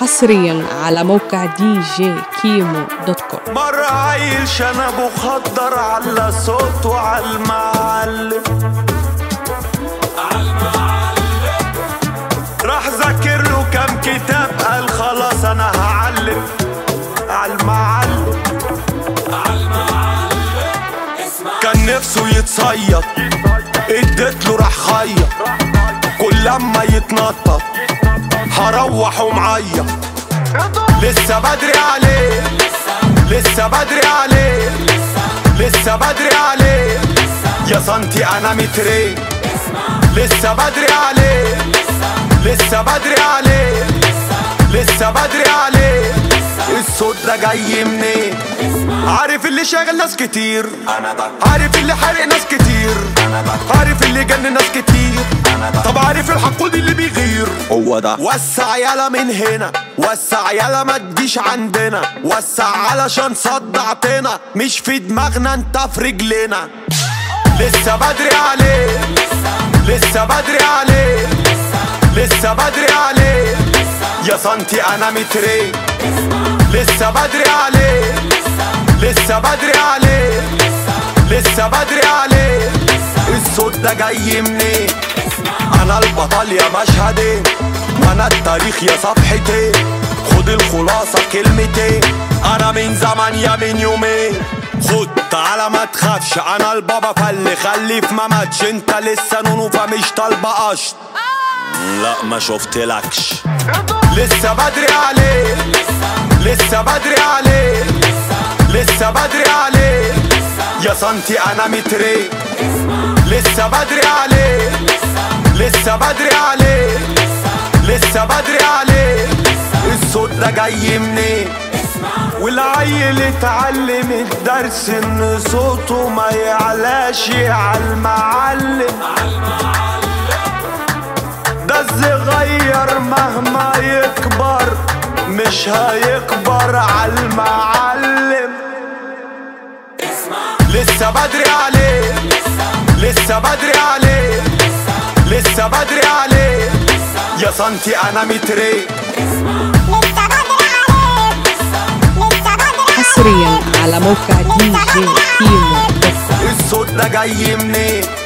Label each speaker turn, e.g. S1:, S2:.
S1: حصريا على موقع دي جي كيمو دوت كوم
S2: مرة عيل شنبه خضر على صوته على المعلم راح ذاكر له كام كتاب قال خلاص انا هعلم على المعلم كان نفسه يتصيد اديت له راح خيط كل لما يتنطط هروح ومعيط لسه بدري عليه لسه بدري عليه لسه بدري عليه يا سنتي انا مترين لسه بدري عليه لسه بدري عليه لسه بدري عليه الصوت ده جاي منين عارف اللي شاغل ناس كتير
S3: انا ده
S2: عارف اللي حارق ناس كتير
S3: انا ده
S2: عارف اللي جن ناس كتير
S3: انا ده
S2: طب عارف الحقود اللي بيغير
S3: هو ده
S2: وسع يالا من هنا وسع يالا ما تجيش عندنا وسع علشان صدعتنا مش في دماغنا انت في رجلنا لسه بدري عليه لسه بدري عليه لسه بدري عليه يا سنتي انا مترين لسه بدري عليه لسه بدري عليه لسه بدري عليه الصوت ده جاي منين انا البطل يا مشهدين وانا التاريخ يا صفحتين خد الخلاصة كلمتين انا من زمان يا من يومين خد تعالى ما تخافش انا البابا فل خلي في مماتش انت لسه نونو فمش طالبة قشط لا ما شفتلكش لسه بدري عليه لسه بدري عليه لسه بدري عليه يا سنتي انا مترين لسه بدري عليه لسه بدري عليه لسه بدري عليه الصوت ده جاي منين والعيل اتعلم الدرس ان صوته ما يعلاش على المعلم ده الصغير مهما يكبر مش هيكبر على المعلم لسه بدري عليه لسه بدري عليه لسه بدري عليه يا سنتي انا مترين
S1: حصريا على موقع دي جي كيمو دوت كوم
S2: الصوت ده جاي منين